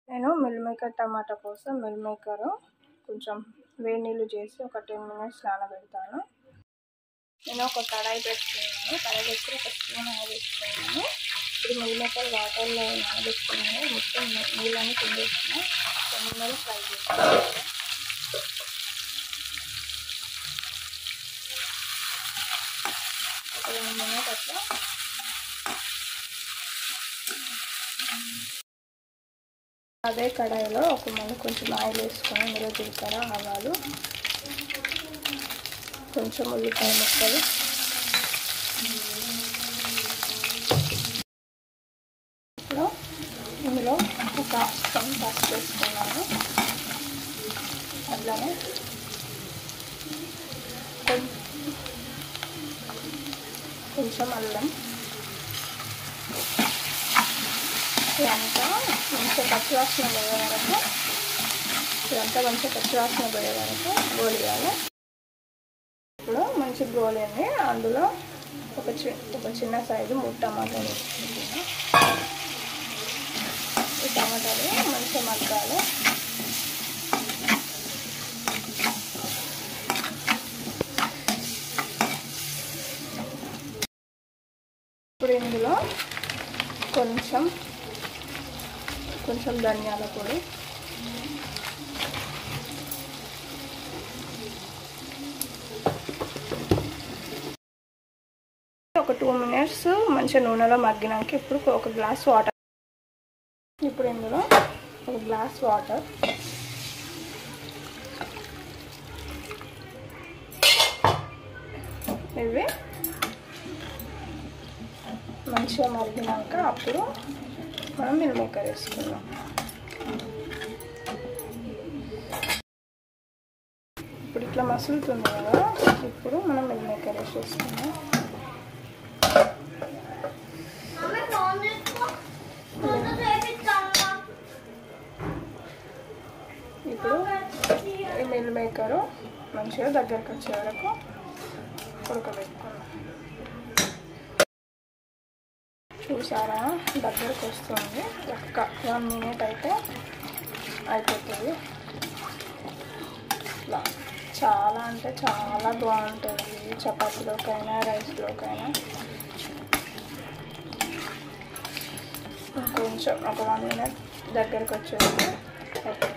నేను meal maker టమాటా కోసం meal maker కొంచెం వేడి నీళ్ళు చేసి ఒక టెన్ మినిట్స్ నానబెడతాను నేను ఒక కడాయి పెట్టుకున్నాను కడాయి పెట్టుకుని ఒక స్పూన్ ఆయిల్ వేసుకున్నాను ఇప్పుడు మిల్ మేకర్ వాటర్లో నానబెట్టుకున్నాను మొత్తం నీళ్ళని కిందేసిన నూనెలో ఫ్రై చేసుకున్నాను ఒక రెండు మినిట్ అట్లా అదే కడాయిలో ఒక మళ్ళీ కొంచెం ఆయిల్ వేసుకొని అందులో జీలకర్ర ఆవాలు కొంచెం ఉల్లిపాయ ముక్కలు ఇప్పుడు ఇందులో ఒక స్పూన్ పసుపు వేసుకున్నాను అట్లానే కొం- కొంచెం అల్లం ఇదంతా మంచిగా పచ్చివాసన పోయే వరకు ఇదంతా మంచిగా పచ్చివాసన పోయే వరకు గోలియాలి ఇప్పుడు మంచి గోలింది అందులో ఒక చి ఒక చిన్న సైజు మూడు టమాటాలు వేసుకుంటున్నా ఈ టమాటాలు మంచిగా మగ్గాలి ఇప్పుడు ఇందులో కొంచెం కొంచెం ధనియాల పొడి ఒక టూ మినిట్స్ మంచిగా నూనెలో మగ్గినాక ఇప్పుడు ఒక గ్లాస్ వాటర్ ఇప్పుడు ఇందులో ఒక గ్లాస్ వాటర్ ఇవి మంచిగా మరిగినాక అప్పుడు మనం మిల్ మేకర్ వేసుకుందాం ఇప్పుడు ఇట్లా మసులుతుంది కదా ఇప్పుడు మనం మిల్ మేకర్ వేసేసుకుందాం ఇప్పుడు ఈ మిల్ మేకరు మంచిగా దగ్గరకు వచ్చే వరకు ఉడకబెట్టుకున్నాం చూసారా దగ్గరకు వస్తుంది ఒక్క వన్ మినిట్ అయితే అయిపోతుంది ఇట్లా చాలా అంటే చాలా బాగుంటుంది చపాతీలోకైనా రైస్లోకైనా కొంచెం ఒక వన్ మినిట్ దగ్గరకు వచ్చేసి అయిపోతుంది